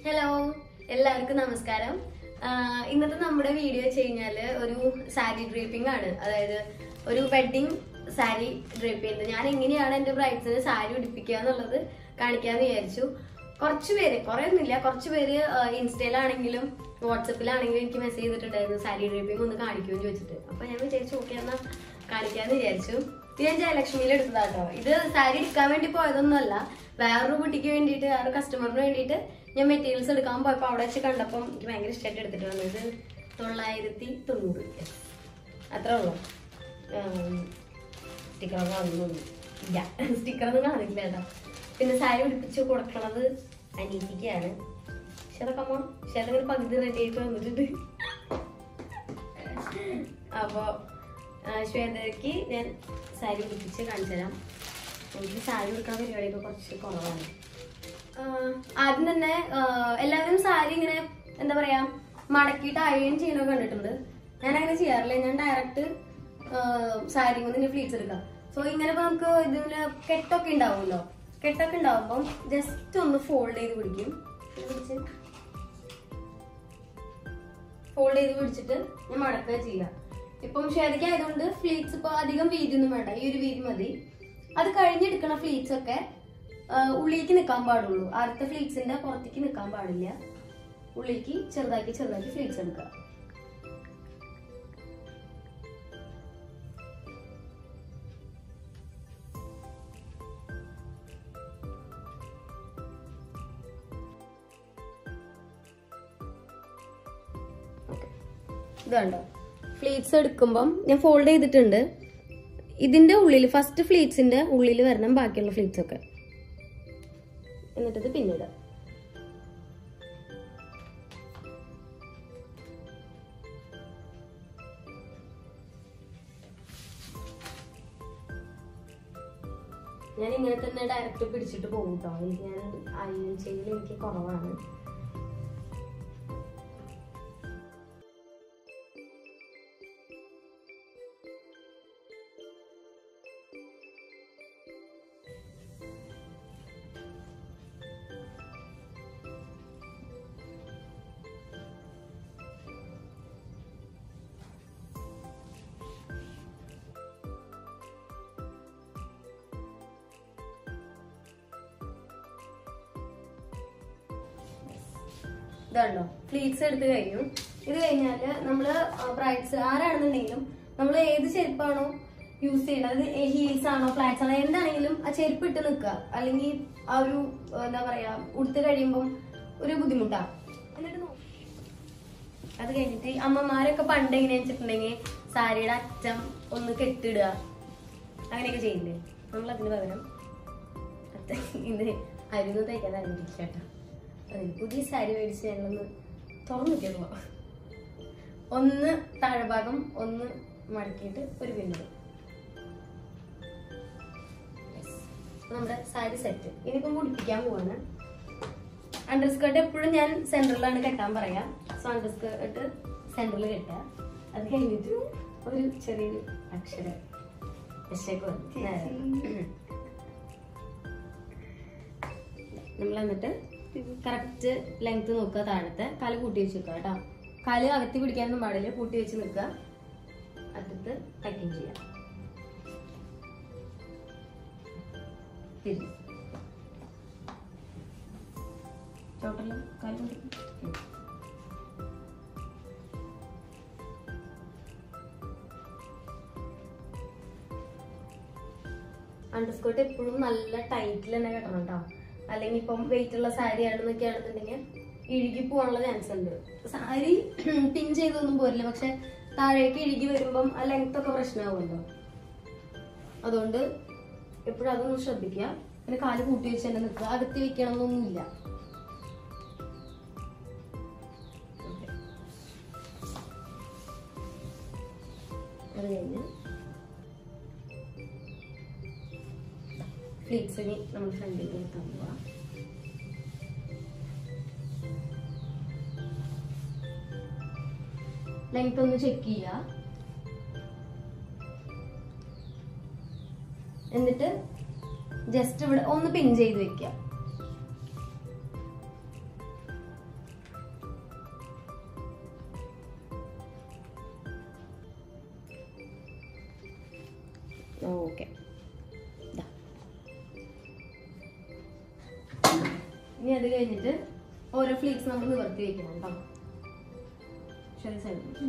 Hello എല്ലാവർക്കും നമസ്കാരം ആഹ് ഇന്നത്തെ നമ്മുടെ വീഡിയോ വെച്ച് കഴിഞ്ഞാല് ഒരു സാരി ഡ്രേപ്പിംഗ് ആണ് അതായത് ഒരു വെഡിങ് സാരി ഡ്രേപ്പ് ചെയ്യുന്നത് ഞാൻ എങ്ങനെയാണ് എന്റെ ബ്രൈഡ്സിന് സാരി ഉടുപ്പിക്കുക എന്നുള്ളത് കാണിക്കാന്ന് വിചാരിച്ചു കുറച്ച് പേര് കുറെ ഒന്നുമില്ല കുറച്ച് പേര് ആഹ് ഇൻസ്റ്റയിലാണെങ്കിലും വാട്സപ്പിലാണെങ്കിലും എനിക്ക് മെസ്സേജ് ചെയ്തിട്ടുണ്ടായിരുന്നു സാരി ഡ്രേപ്പിംഗ് ഒന്ന് കാണിക്കുമെന്ന് ചോദിച്ചിട്ട് അപ്പൊ ഞാൻ വിചാരിച്ചു ഓക്കെ എന്നാ കാണിക്കാന്ന് വിചാരിച്ചു ഇത് ഞാൻ ജയലക്ഷ്മിയിൽ എടുത്തതാട്ടോ ഇത് സാരി എടുക്കാൻ വേണ്ടി പോയതൊന്നുമല്ല വേറൊരു കുട്ടിക്ക് വേണ്ടിയിട്ട് വേറൊരു കസ്റ്റമറിന് വേണ്ടിയിട്ട് ഞാൻ മെറ്റീരിയൽസ് എടുക്കാൻ പോയപ്പോൾ അവിടെ വെച്ച് കണ്ടപ്പം എനിക്ക് ഭയങ്കര ഇഷ്ടമായിട്ട് എടുത്തിട്ട് വന്നത് ഇത് തൊള്ളായിരത്തി തൊണ്ണൂറ് അത്രേ ഉള്ളൂ സ്റ്റിക്കറൊക്കെ വാങ്ങുന്നു ഇല്ല സ്റ്റിക്കറൊന്നും കാണില്ല കേട്ടോ പിന്നെ സാരി ഉടുപ്പിച്ച് കൊടുക്കണത് അനീതിക്കാണ് ഷെറക്കമ്മ ഷെറങ്ങനെ പകുതി റെഡി ആയിട്ട് വന്നിട്ടുണ്ട് അപ്പോ ആ, ശ്വേതയ്ക്ക് ഞാൻ സാരി ഉടുപ്പിച്ച് കാണിച്ചു തരാം എനിക്ക് സാരി ഉടുക്കാൻ പരിപാടിയൊക്കെ കുറച്ച് കുറവാണ് ആ, ആദ്യം തന്നെ ആ, എല്ലാവരും സാരി ഇങ്ങനെ എന്താ പറയാ മടക്കിയിട്ട് അയൺ ചെയ്യണത് കണ്ടിട്ടുണ്ട് ഞാൻ അങ്ങനെ ചെയ്യാറില്ല ഞാൻ ഡയറക്റ്റ് സാരി കൊണ്ട് ഇങ്ങനെ ഫ്ലീറ്റ്സ് എടുക്കാം സോ ഇങ്ങനെ ഇപ്പൊ നമുക്ക് ഇതിന് കെട്ടൊക്കെ ഉണ്ടാവുമല്ലോ കെട്ടൊക്കെ ഉണ്ടാവുമ്പം ജസ്റ്റ് ഒന്ന് ഫോൾഡ് ചെയ്ത് പിടിക്കും ഇത് പിടിച്ച് ഫോൾഡ് ചെയ്ത് പിടിച്ചിട്ട് ഞാൻ മടക്കുക ചെയ്യാം ഇപ്പം ഷേദയ്ക്ക് ആയതുകൊണ്ട് ഫ്ലീറ്റ്സ് ഇപ്പൊ അധികം വീതിയൊന്നും വേണ്ട ഈ ഒരു വീതി മതി അത് കഴിഞ്ഞെടുക്കണ ഫ്ലീറ്റ്സ് ഒക്കെ ആ, ഉള്ളിലേക്ക് നിൽക്കാൻ പാടുള്ളൂ ആദ്യത്തെ ഫ്ലീറ്റ്സിന്റെ പുറത്തേക്ക് നിൽക്കാൻ പാടില്ല ഉള്ളിലേക്ക് ചെറുതാക്കി ചെറുതാക്കി ഫ്ലീറ്റ്സ് എടുക്കുക ഇത് കണ്ടോ ഫ്ലീറ്റ്സ് എടുക്കുമ്പം ഞാൻ ഫോൾഡ് ചെയ്തിട്ടുണ്ട് ഇതിന്റെ ഉള്ളിൽ ഫസ്റ്റ് ഫ്ലീറ്റ്സിന്റെ ഉള്ളിൽ വരണം ബാക്കിയുള്ള ഫ്ലീറ്റ്സ് ഒക്കെ എന്നിട്ടത് പിന്നിടുക ഞാൻ ഇങ്ങനെ തന്നെ ഡയറക്റ്റ് പിടിച്ചിട്ട് പോകും കേട്ടോ എനിക്ക് ഞാൻ അയൺ ചെയ്യൽ എനിക്ക് കുറവാണ് ഇതാണല്ലോ ഫ്ലീറ്റ്സ് എടുത്ത് കഴിഞ്ഞു ഇത് കഴിഞ്ഞാല് നമ്മള് ബ്രൈഡ്സ് ആരാണെന്നുണ്ടെങ്കിലും നമ്മൾ ഏത് ചെരുപ്പാണോ യൂസ് ചെയ്യുന്നത് ഹീൽസ് ആണോ ഫ്ലാറ്റ്സ് ആണോ എന്താണെങ്കിലും ആ ചെരുപ്പ് ഇട്ട് നിൽക്കുക അല്ലെങ്കിൽ ആ ഒരു ആ, എന്താ പറയാ ഉടുത്ത് കഴിയുമ്പം ഒരു ബുദ്ധിമുട്ടാ എന്നിട്ട് നോ- അത് കഴിഞ്ഞിട്ട് ഈ അമ്മമാരൊക്കെ പണ്ട് എങ്ങനെയാ വെച്ചിട്ടുണ്ടെങ്കിൽ സാരിയുടെ അറ്റം ഒന്ന് കെട്ടിടുക അങ്ങനെയൊക്കെ ചെയ്യില്ലേ നമ്മൾ അതിന് പകരം അറ്റം ഇത് അരുന്ന് തയ്ക്കാൻ ആരംഭിക്കട്ടോ അതിന് പുതിയ സാരി മേടിച്ച് ഞങ്ങളൊന്ന് തുറന്നിട്ടു ഒന്ന് താഴെഭാഗം ഒന്ന് മടക്കിയിട്ട് ഒരു പിന്നിടും നമ്മുടെ സാരി സെറ്റ് ഇനിയിപ്പം മുടിപ്പിക്കാൻ പോവാണ് അണ്ടർ സ്കേർട്ട് എപ്പോഴും ഞാൻ സെന്ററിലാണ് കെട്ടാൻ പറയാ സോ അണ്ടർ സ്കേർട്ട് സെന്ററിൽ കെട്ടുക അത് കഴിഞ്ഞിട്ട് ഒരു ചെറിയൊരു അക്ഷരം വിഷയൊക്കെ വന്നു നമ്മൾ എന്നിട്ട് കറക്റ്റ് ലെങ്ത് നോക്കുക താഴത്തെ കാല് കൂട്ടി വെച്ച് നിൽക്കുക കേട്ടോ കാല് അകത്തി പിടിക്കാനൊന്നും പാടില്ല കൂട്ടി വെച്ച് നിൽക്കുക അറ്റത്ത് ടക്കിങ് ചെയ്യാം തിരിഞ്ഞ് ചോട്ടല്ലോ കാല് കൂട്ടി ഉം. അണ്ടർസ്കേർട്ട് എപ്പോഴും നല്ല ടൈറ്റിൽ തന്നെ കെട്ടണം കേട്ടോ അല്ലെങ്കിൽ ഇപ്പം വെയിറ്റ് ഉള്ള സാരി ആണെന്നൊക്കെ ആണെന്നുണ്ടെങ്കിൽ ഇഴുകി പോകാനുള്ള ചാൻസ് ഉണ്ട് സാരി പിൻ ചെയ്തൊന്നും പോരില്ല പക്ഷെ താഴേക്ക് ഇഴുകി വരുമ്പം ആ ലെങ്ത് ഒക്കെ പ്രശ്നമാവുമല്ലോ അതുകൊണ്ട് എപ്പോഴും അതൊന്ന് ശ്രദ്ധിക്കുക പിന്നെ കാല് കൂട്ടി വെച്ച് തന്നെ നിൽക്കുക അകത്തി വെക്കണം എന്നൊന്നുമില്ല Okay. അത് കഴിഞ്ഞ് ഫ്ലീറ്റ്സിന് നമ്മൾ ഫ്രണ്ടിലേക്ക് നിർത്താൻ പോവാം ലെങ്ത് ഒന്ന് ചെക്ക് ചെയ്യുക എന്നിട്ട് ജസ്റ്റ് ഇവിടെ ഒന്ന് പിൻ ചെയ്ത് വെക്കുക ഓക്കെ ഇനി അത് കഴിഞ്ഞിട്ട് ഓരോ ഫ്ലീറ്റ്സ് നമ്മൾ നിവർത്തി വെക്കണം കേട്ടോ ശരി സൈഡിൽ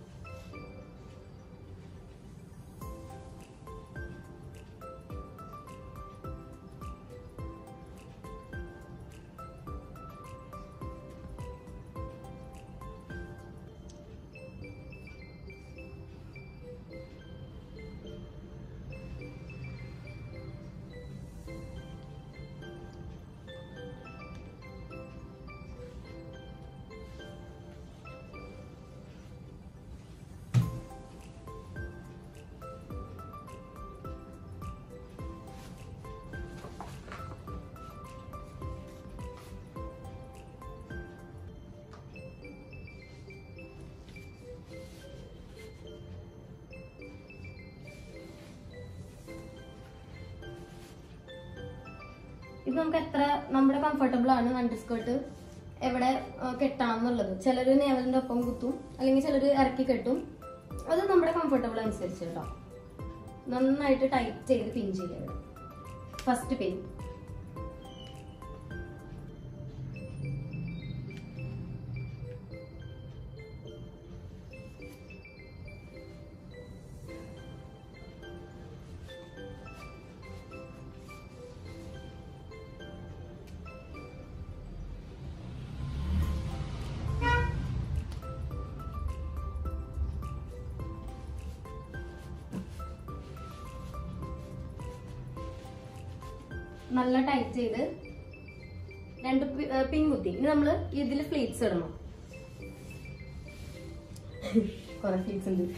ഇത് നമുക്ക് എത്ര നമ്മുടെ കംഫർട്ടബിൾ ആണ് അണ്ടർ സ്കേർട്ട് എവിടെ ആ, കെട്ടണം എന്നുള്ളത് ചിലർ നേവലിന്റെ ഒപ്പം കുത്തും അല്ലെങ്കിൽ ചിലർ ഇറക്കി കെട്ടും അത് നമ്മുടെ കംഫർട്ടബിൾ അനുസരിച്ച് കേട്ടോ നന്നായിട്ട് ടൈറ്റ് ചെയ്ത് പിൻ ചെയ്യുക ഫസ്റ്റ് പിൻ നല്ല ടൈറ്റ് ചെയ്ത് രണ്ട് പി- ഏർ പിൻ കുത്തി ഇനി നമ്മള് ഇതിൽ ഫ്ലീറ്റ്സ് ഇടണം കുറെ ഫ്ലീറ്റ്സ് ഉണ്ട്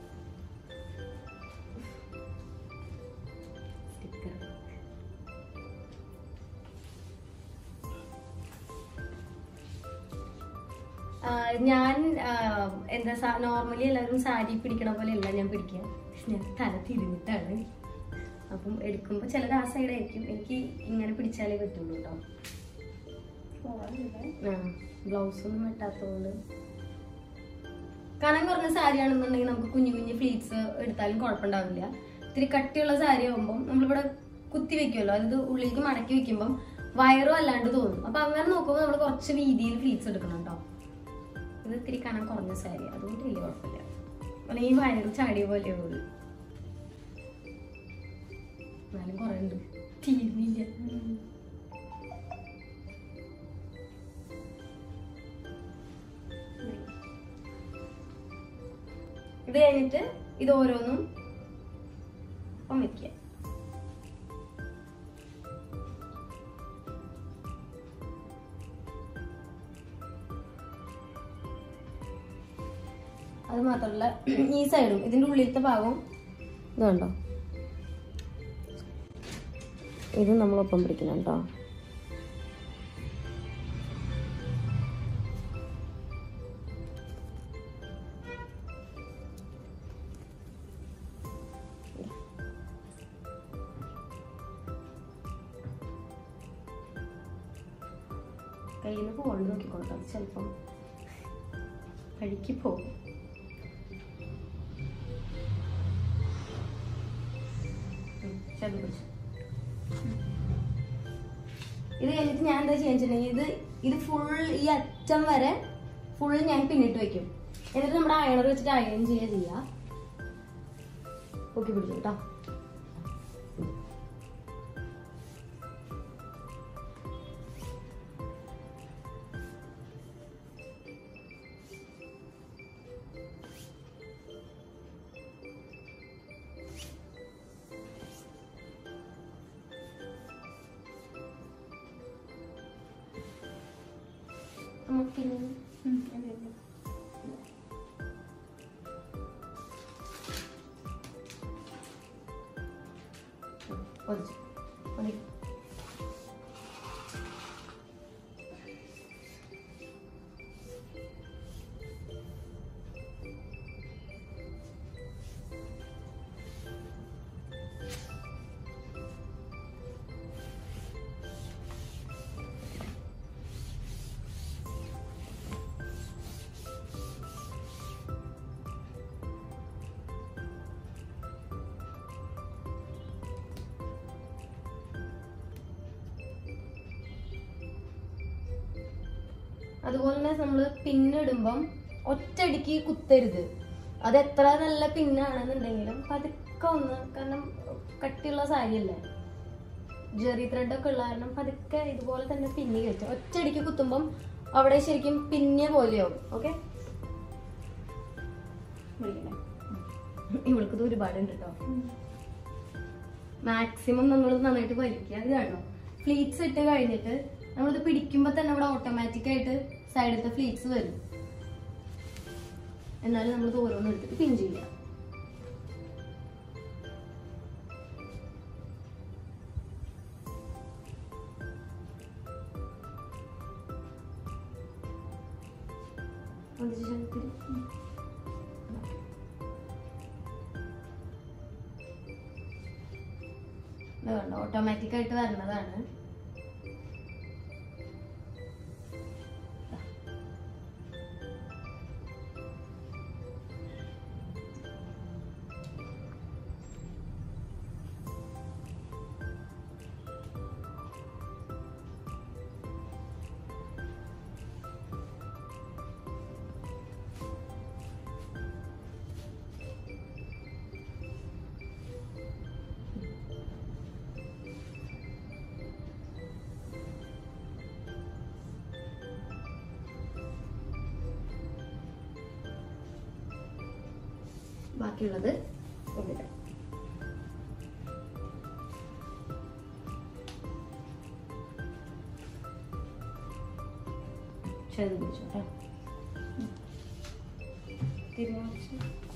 Sticker. ആ, ഞാൻ ആ, എന്താ നോർമലി എല്ലാവരും സാരി പിടിക്കണ പോലെ അല്ല ഞാൻ പിടിക്കുക ഞാൻ തല തിരിഞ്ഞിട്ടാണ് അപ്പം എടുക്കുമ്പോൾ ചിലത് ആ സൈഡ് ആയിരിക്കും എനിക്ക് ഇങ്ങനെ പിടിച്ചാലേ പറ്റുള്ളൂ കേട്ടോ ആ ബ്ലൗസ് ഒന്നും വെട്ടാത്തതുകൊണ്ട് കനം കുറഞ്ഞ സാരി ആണെന്നുണ്ടെങ്കിൽ നമുക്ക് കുഞ്ഞു കുഞ്ഞു ഫ്ലീറ്റ്സ് എടുത്താലും കുഴപ്പമുണ്ടാവില്ല ഇത്തിരി കട്ടിയുള്ള സാരി ആകുമ്പോൾ നമ്മളിവിടെ കുത്തി വെക്കുമല്ലോ അതായത് ഉള്ളിലേക്ക് മടക്കി വെക്കുമ്പം വയറും അല്ലാണ്ട് തോന്നും അപ്പൊ അങ്ങനെ നോക്കുമ്പോൾ നമ്മൾ കുറച്ച് വീതിയിൽ ഫ്ലീറ്റ്സ് എടുക്കണം കേട്ടോ ഇത് ഇത്തിരി കനം കുറഞ്ഞ സാരി അതുകൊണ്ട് വലിയ കുഴപ്പമില്ല അല്ലെങ്കിൽ വയറ് ചാടിയ പോലെ ഉള്ളൂ എന്നാലും കുറെ ഉണ്ട് തീരുന്നില്ല ഇത് കഴിഞ്ഞിട്ട് ഇത് ഓരോന്നും ഒപ്പം വെക്കുക അത് മാത്രമല്ല ഈ സൈഡും ഇതിന്റെ ഉള്ളിലത്തെ ഭാഗം ഇത് കണ്ടോ ഇത് നമ്മളൊപ്പം പിടിക്കണം കേട്ടോ കയ്യിൽ നിന്ന് ഫോണിൽ നോക്കിക്കോട്ടോ അത് ചിലപ്പം വഴിക്ക് പോകും ഉം, ശരി, പിടിച്ചു. ഇത് കഴിഞ്ഞിട്ട് ഞാൻ എന്താ ചെയ്യുന്നുണ്ടെങ്കിൽ ഇത് ഇത് ഫുൾ ഈ അറ്റം വരെ ഫുൾ ഞാൻ പിന്നിട്ട് വെക്കും എന്നിട്ട് നമ്മുടെ അയണർ വെച്ചിട്ട് അയൺ ചെയ്യുക ചെയ്യുക പൊക്കി പിടിച്ചു കേട്ടോ നമുക്കിനി ഒളിച്ചു ഒളി അതുപോലെ തന്നെ നമ്മൾ പിന്നിടുമ്പം ഒറ്റയടിക്ക് കുത്തരുത് അത് എത്ര നല്ല പിന്നാണെന്നുണ്ടെങ്കിലും പതുക്കെ ഒന്ന് കാരണം കട്ടിയുള്ള സാരിയല്ലേ ജെറി ത്രെഡ് ഒക്കെ ഉള്ള കാരണം പതുക്കെ ഇതുപോലെ തന്നെ പിന്നി കയറ്റും ഒറ്റയടിക്ക് കുത്തുമ്പം അവിടെ ശരിക്കും പിന്നിയ പോലെയാവും ഓക്കെ ഇവൾക്കത് ഒരുപാടുണ്ട് കേട്ടോ മാക്സിമം നമ്മൾ നന്നായിട്ട് വലിക്കുക ഇത് കാണോ ഫ്ലീറ്റ്സ് ഇട്ട് കഴിഞ്ഞിട്ട് നമ്മളിത് പിടിക്കുമ്പോൾ തന്നെ ഇവിടെ ഓട്ടോമാറ്റിക് ആയിട്ട് സൈഡിലത്തെ ഫ്ലീറ്റ്സ് വരും എന്നാലും നമ്മൾ ഓരോന്നും എടുത്തിട്ട് പിൻ ചെയ്യാം അത് ശരിക്കും ഓട്ടോമാറ്റിക് ആയിട്ട് വരുന്നതാണ് ബാക്കിയുള്ളത് കൊണ്ടിടാം ചെറുത് പിടിച്ചു കേട്ടോ തിരിച്ചു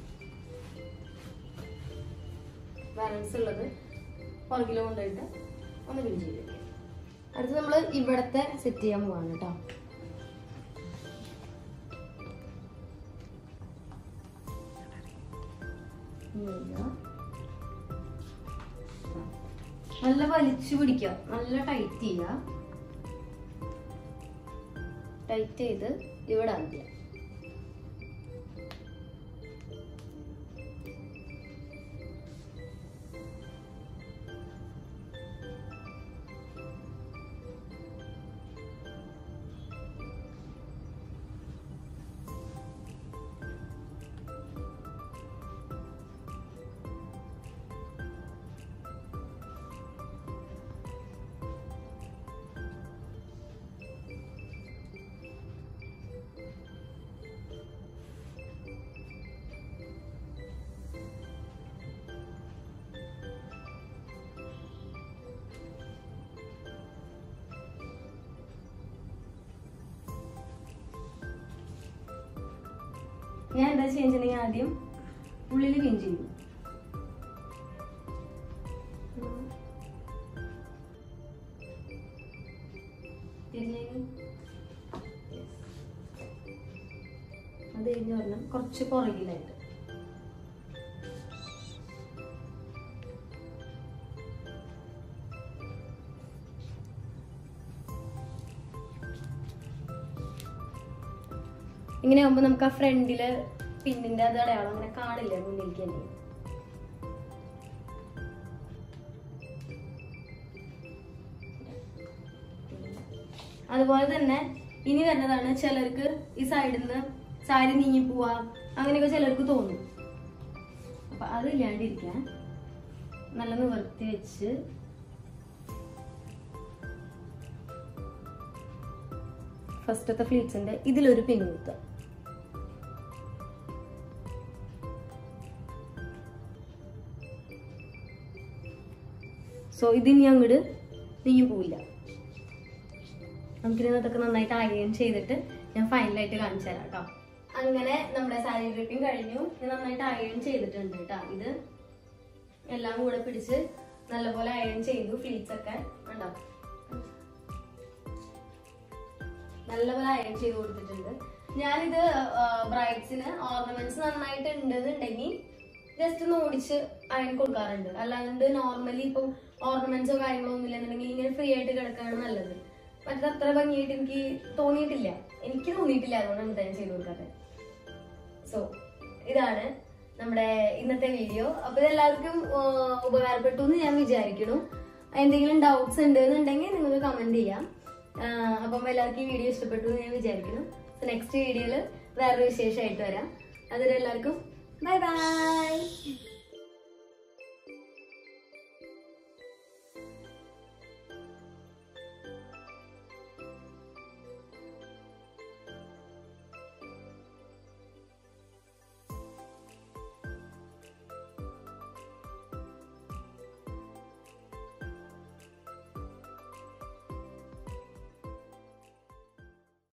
ബാലൻസ് ഉള്ളത് പുറകിലോ കൊണ്ടുപോയിട്ട് ഒന്ന് പിൻ ചെയ്ത് വെക്കാം അടുത്ത് നമ്മൾ ഇവിടത്തെ സെറ്റ് ചെയ്യാൻ പോവാണ് കേട്ടോ ഇങ്ങനെ. നല്ല വലിച്ചു പിടിക്കുക നല്ല ടൈറ്റ് ചെയ്യുക ടൈറ്റ് ചെയ്ത് ഇവിടെ ആദ്യം ഞാൻ എന്താ ചെയ്യുന്നുണ്ടെങ്കിൽ ആദ്യം ഉള്ളിൽ പിൻ ചെയ്യും തിരിഞ്ഞേക്ക്. അത് കഴിഞ്ഞ് പറഞ്ഞാൽ കുറച്ച് പുറകിലായിട്ട് ഇങ്ങനെ ആകുമ്പോ നമുക്ക് ആ ഫ്രണ്ടില് പിന്നിന്റെ അത് അടയാളം അങ്ങനെ കാണില്ല മുന്നിലേക്ക് തന്നെ അതുപോലെ തന്നെ ഇനി വരുന്നതാണ് ചിലർക്ക് ഈ സൈഡിൽ നിന്ന് സാരി നീങ്ങി പോവാ അങ്ങനെയൊക്കെ ചിലർക്ക് തോന്നും അപ്പൊ അത് ഇല്ലാണ്ടിരിക്കാൻ നല്ല നിവർത്തി വെച്ച് ഫസ്റ്റത്തെ ഫ്ലീറ്റ്സിന്റെ ഇതിലൊരു പിൻ കുത്തുക സോ ഇതിനി അങ്ങോട്ട് നീങ്ങി പോവില്ല നമുക്കിനി അതൊക്കെ നന്നായിട്ട് അയൺ ചെയ്തിട്ട് ഞാൻ ഫൈനലായിട്ട് കാണിച്ചു തരാം കേട്ടോ അങ്ങനെ നമ്മുടെ സാരി ഡ്രിപ്പിംഗ് കഴിഞ്ഞു ഇത് നന്നായിട്ട് അയൺ ചെയ്തിട്ടുണ്ട് കേട്ടോ ഇത് എല്ലാം കൂടെ പിടിച്ച് നല്ലപോലെ അയൺ ചെയ്തു ഫ്ലീറ്റ്സ് ഒക്കെ ഉണ്ടോ നല്ലപോലെ അയൺ ചെയ്ത് കൊടുത്തിട്ടുണ്ട് ഞാനിത് ബ്രൈഡ്സിന് ഓർണമെന്റ്സ് നന്നായിട്ട് ഉണ്ടെന്നുണ്ടെങ്കിൽ ജസ്റ്റ് ഒന്ന് ഓടിച്ച് അയൺ കൊടുക്കാറുണ്ട് അല്ലാണ്ട് നോർമലി ഇപ്പം ഓർണമെന്റ്സോ കാര്യങ്ങളോ ഒന്നും ഇല്ലെന്നുണ്ടെങ്കിൽ ഇങ്ങനെ ഫ്രീ ആയിട്ട് കിടക്കുകയാണ് നല്ലത് മറ്റത് അത്ര ഭംഗിയായിട്ട് എനിക്ക് തോന്നിയിട്ടില്ല എനിക്ക് തോന്നിയിട്ടില്ല അതുകൊണ്ടാണ് ഞാൻ ചെയ്ത് കൊടുക്കാറ് സോ ഇതാണ് നമ്മുടെ ഇന്നത്തെ വീഡിയോ അപ്പൊ ഇത് എല്ലാവർക്കും ആ, ഉപകാരപ്പെട്ടു എന്ന് ഞാൻ വിചാരിക്കുന്നു എന്തെങ്കിലും ഡൗട്ട്സ് ഉണ്ട് എന്നുണ്ടെങ്കിൽ നിങ്ങൾക്ക് കമന്റ് ചെയ്യാം അപ്പം എല്ലാവർക്കും ഈ വീഡിയോ ഇഷ്ടപ്പെട്ടു എന്ന് ഞാൻ വിചാരിക്കുന്നു നെക്സ്റ്റ് വീഡിയോയിൽ വേറൊരു വിശേഷമായിട്ട് വരാം അതുവരെ എല്ലാവർക്കും ബൈ ബൈ